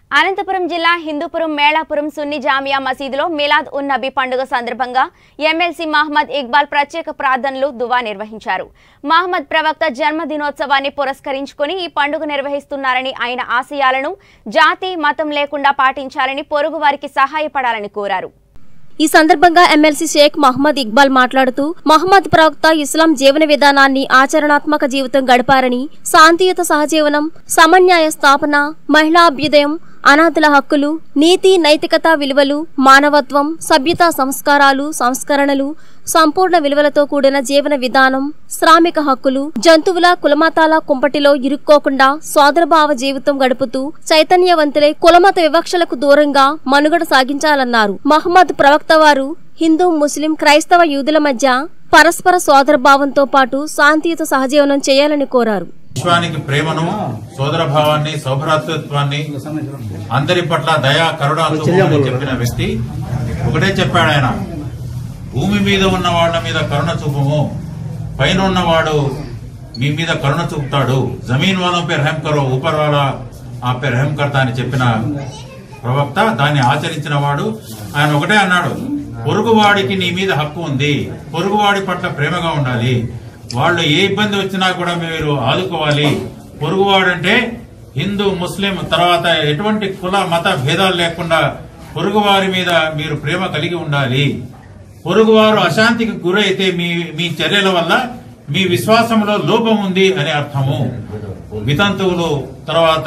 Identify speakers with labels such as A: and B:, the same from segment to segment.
A: అనంతపురం జిల్లా హిందూపురం మేళాపురం సున్ని జామియా మసీదులో మిలాద్ ఉన్ నబీ పండుగ సందర్భంగా ఎమ్మెల్సీ మహమ్మద్ ఇక్బాల్ ప్రత్యేక ప్రార్థనలు దువా నిర్వహించారు మహమ్మద్ ప్రవక్త జన్మదినోత్సవాన్ని పురస్కరించుకుని ఈ పండుగ నిర్వహిస్తున్నారని ఆయన ఆశయాలను జాతి మతం లేకుండా పాటించాలని పొరుగు వారికి సహాయపడాలని కోరారు
B: ఈ సందర్భంగా ఎమ్మెల్సీ షేక్ మహమ్మద్ ఇక్బాల్ మాట్లాడుతూ మహమ్మద్ ప్రవక్త ఇస్లాం జీవన విధానాన్ని ఆచరణాత్మక జీవితం గడిపారని శాంతియుత సహజీవనం సమన్యాయ స్థాపన మహిళా అభ్యుదయం అనాథుల హక్కులు నీతి నైతికత విలువలు మానవత్వం సభ్యతా సంస్కారాలు సంస్కరణలు సంపూర్ణ విలువలతో కూడిన జీవన విధానం శ్రామిక హక్కులు జంతువుల కులమతాల కుంపటిలో ఇరుక్కోకుండా సోదరభావ జీవితం గడుపుతూ చైతన్యవంతులై కులమత వివక్షలకు దూరంగా మనుగడ సాగించాలన్నారు మహమ్మద్ ప్రవక్త వారు హిందూ ముస్లిం క్రైస్తవ యూదుల మధ్య పరస్పర సోదరభావంతో పాటు శాంతియుత సహజీవనం చేయాలని కోరారు
C: విశ్వానికి ప్రేమను సోదర భావాన్ని సౌభ్రాతృత్వాన్ని అందరి పట్ల దయా కరుణ చూపమని చెప్పిన వ్యక్తి ఒకటే చెప్పాడు ఆయన భూమి మీద ఉన్న వాళ్ళ మీద కరుణ చూపము పైన ఉన్నవాడు మీ మీద కరుణ చూపుతాడు జమీన్ వాళ్ళ పే రహం కరో ఊపర్ వాళ్ళ ఆ పే రహం కర్తా అని చెప్పిన ప్రవక్త దాన్ని ఆచరించిన వాడు ఆయన ఒకటే అన్నాడు పొరుగువాడికి నీ మీద హక్కు ఉంది పొరుగువాడి పట్ల ప్రేమగా ఉండాలి వాళ్ళు ఏ ఇబ్బంది వచ్చినా కూడా మీరు ఆదుకోవాలి పొరుగువాడంటే హిందూ ముస్లిం తర్వాత ఎటువంటి కుల మత భేదాలు లేకుండా పొరుగువారి మీద మీరు ప్రేమ కలిగి ఉండాలి పొరుగువారు అశాంతికి గురైతే మీ మీ చర్యల వల్ల మీ విశ్వాసంలో లోపం ఉంది అనే అర్థము వితంతువులు తర్వాత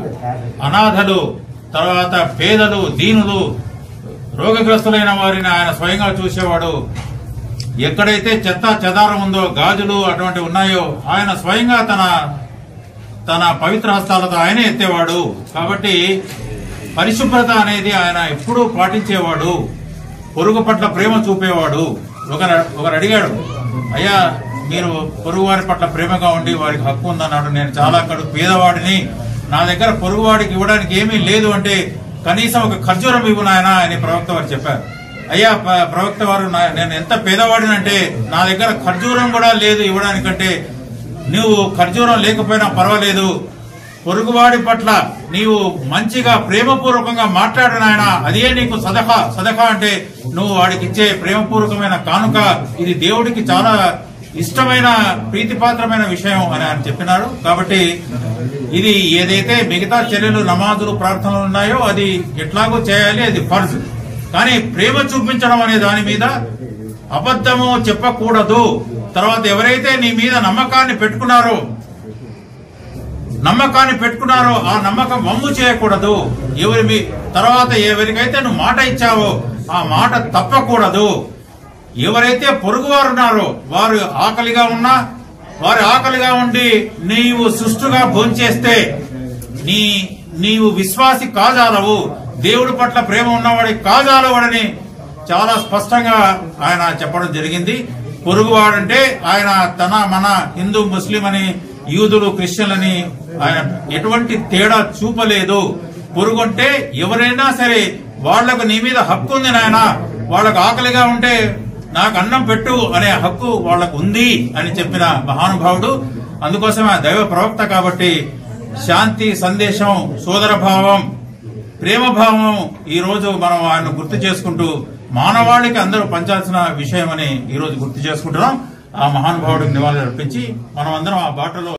C: అనాథలు తర్వాత పేదలు దీనులు రోగగ్రస్తులైన వారిని ఆయన స్వయంగా చూసేవాడు ఎక్కడైతే చెత్త చెదారం ఉందో గాజులు అటువంటి ఉన్నాయో ఆయన స్వయంగా తన తన పవిత్ర హస్తాలతో ఆయనే ఎత్తేవాడు కాబట్టి పరిశుభ్రత అనేది ఆయన ఎప్పుడూ పాటించేవాడు పొరుగు పట్ల ప్రేమ చూపేవాడు ఒకరు ఒకరు అడిగాడు అయ్యా మీరు పొరుగు వారి పట్ల ప్రేమగా ఉండి వారికి హక్కు ఉందన్నాడు నేను చాలా కడు పేదవాడిని నా దగ్గర పొరుగువాడికి ఇవ్వడానికి ఏమీ లేదు అంటే కనీసం ఒక ఖర్జూరం ఇవ్వు నాయనా అని ప్రవక్త వారు చెప్పారు అయ్యా ప- ప్రవక్త వారు నా- నేను ఎంత పేదవాడినంటే నా దగ్గర ఖర్జూరం కూడా లేదు ఇవ్వడానికంటే నువ్వు ఖర్జూరం లేకపోయినా పర్వాలేదు పొరుగువాడి పట్ల నీవు మంచిగా ప్రేమపూర్వకంగా మాట్లాడు నాయన అదే నీకు సదహా సదహా అంటే నువ్వు వాడికి ఇచ్చే ప్రేమపూర్వకమైన కానుక ఇది దేవుడికి చాలా ఇష్టమైన ప్రీతిపాత్రమైన విషయం అని ఆయన చెప్పినారు కాబట్టి ఇది ఏదైతే మిగతా చర్యలు నమాజులు ప్రార్థనలు ఉన్నాయో అది ఎట్లాగో చేయాలి అది ఫర్జ్ కానీ ప్రేమ చూపించడం అనే దాని మీద అబద్ధము చెప్పకూడదు తర్వాత ఎవరైతే నీ మీద నమ్మకాన్ని పెట్టుకున్నారో నమ్మకాన్ని పెట్టుకున్నారో ఆ నమ్మకం వమ్ము చేయకూడదు ఎవరి మీ తర్వాత ఎవరికైతే నువ్వు మాట ఇచ్చావో ఆ మాట తప్పకూడదు ఎవరైతే పొరుగువారు ఉన్నారో వారు ఆకలిగా ఉన్నా వారి ఆకలిగా ఉండి నీవు సుష్టుగా భోంచేస్తే నీ నీవు విశ్వాసి కాజాలవు దేవుడి పట్ల ప్రేమ ఉన్నవాడి కాజాలవాడని చాలా స్పష్టంగా ఆయన చెప్పడం జరిగింది పొరుగువాడంటే ఆయన తన మన హిందూ ముస్లిం అని యూదులు క్రిస్టియన్లని ఆయన ఎటువంటి తేడా చూపలేదు పొరుగంటే ఎవరైనా సరే వాళ్లకు నీ మీద హక్కు ఉంది నాయన వాళ్ళకు ఆకలిగా ఉంటే నాకు అన్నం పెట్టు అనే హక్కు వాళ్ళకు ఉంది అని చెప్పిన మహానుభావుడు అందుకోసం ఆ దైవ ప్రవక్త కాబట్టి శాంతి సందేశం సోదర భావం ప్రేమ భావం ఈ రోజు మనం ఆయన గుర్తు చేసుకుంటూ మానవాళికి అందరూ పంచాల్సిన విషయం అని ఈ రోజు గుర్తు చేసుకుంటున్నాం ఆ మహానుభావుడికి నివాళులు అర్పించి మనం అందరం ఆ బాటలో